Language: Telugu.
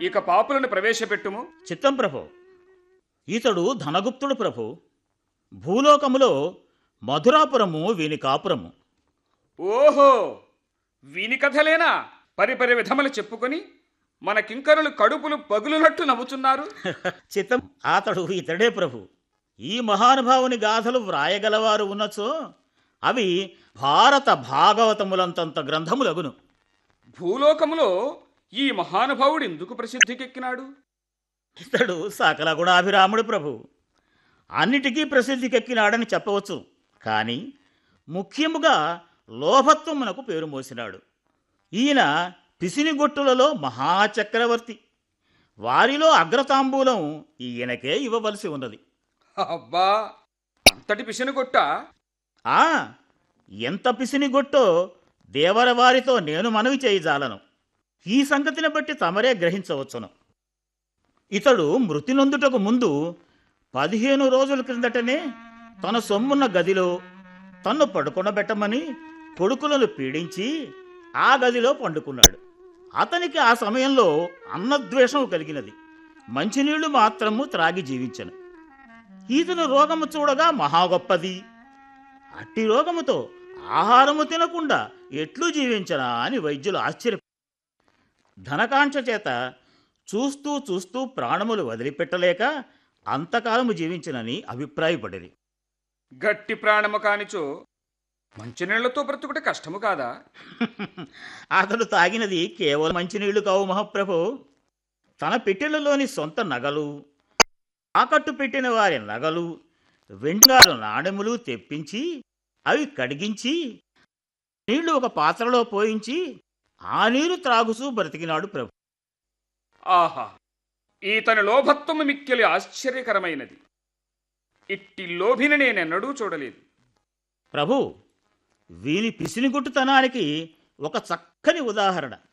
ఇక పాపులను ప్రవేశపెట్టుము చిత్తం ప్రభు ఇతడు ధనగుప్తుడు ప్రభు భూలోకములో మధురాపురము వీని కాపురము ఓహో వీని కథలేనా పరిపరి విధములు చెప్పుకొని మన కింకరులు కడుపులు పగులునట్టు నవ్వుతున్నారు చిత్తం అతడు ఇతడే ప్రభు ఈ మహానుభావుని గాథలు వ్రాయగలవారు ఉన్నచో అవి భారత భాగవతములంతంత గ్రంథములగును భూలోకములో ఈ మహానుభావుడు ఎందుకు ప్రసిద్ధికెక్కినాడు ఇతడు సకల గుణాభిరాముడు ప్రభు అన్నిటికీ ప్రసిద్ధికెక్కినాడని చెప్పవచ్చు కానీ ముఖ్యముగా లోభత్వమునకు పేరు మోసినాడు ఈయన పిసినిగొట్టులలో మహాచక్రవర్తి వారిలో అగ్రతాంబూలం ఈయనకే ఇవ్వవలసి ఉన్నది అబ్బా అంతటి పిసినగొట్ట ఆ ఎంత పిసినిగొట్టో దేవరవారితో నేను మనవి చేయజాలను ఈ సంగతిని బట్టి తమరే గ్రహించవచ్చును ఇతడు మృతి నొందుటకు ముందు పదిహేను రోజుల క్రిందటనే తన సొమ్మున్న గదిలో తన్ను పడుకొనబెట్టమని కొడుకులను పీడించి ఆ గదిలో పండుకున్నాడు అతనికి ఆ సమయంలో అన్నద్వేషం కలిగినది మంచినీళ్లు మాత్రము త్రాగి జీవించను ఈతను రోగము చూడగా మహా గొప్పది అట్టి రోగముతో ఆహారము తినకుండా ఎట్లు జీవించనా అని వైద్యులు ఆశ్చర్య ధనకాంక్ష చేత చూస్తూ చూస్తూ ప్రాణములు వదిలిపెట్టలేక అంతకాలము జీవించనని అభిప్రాయపడిరి గట్టి ప్రాణము కానిచో మంచినీళ్లతో బ్రతుకుట కష్టము కాదా అతడు తాగినది కేవలం మంచినీళ్లు కావు మహాప్రభు తన పెట్టెలలోని సొంత నగలు ఆకట్టు పెట్టిన వారి నగలు వెండారు నాణెములు తెప్పించి అవి కడిగించి నీళ్లు ఒక పాత్రలో పోయించి ఆ నీరు త్రాగుతూ బ్రతికినాడు ప్రభు ఆహా ఈతని లోభత్వము మిక్కిలి ఆశ్చర్యకరమైనది ఇట్టి లోభిని నేనెన్నడూ చూడలేదు ప్రభు వీని పిసినిగుట్టుతనానికి ఒక చక్కని ఉదాహరణ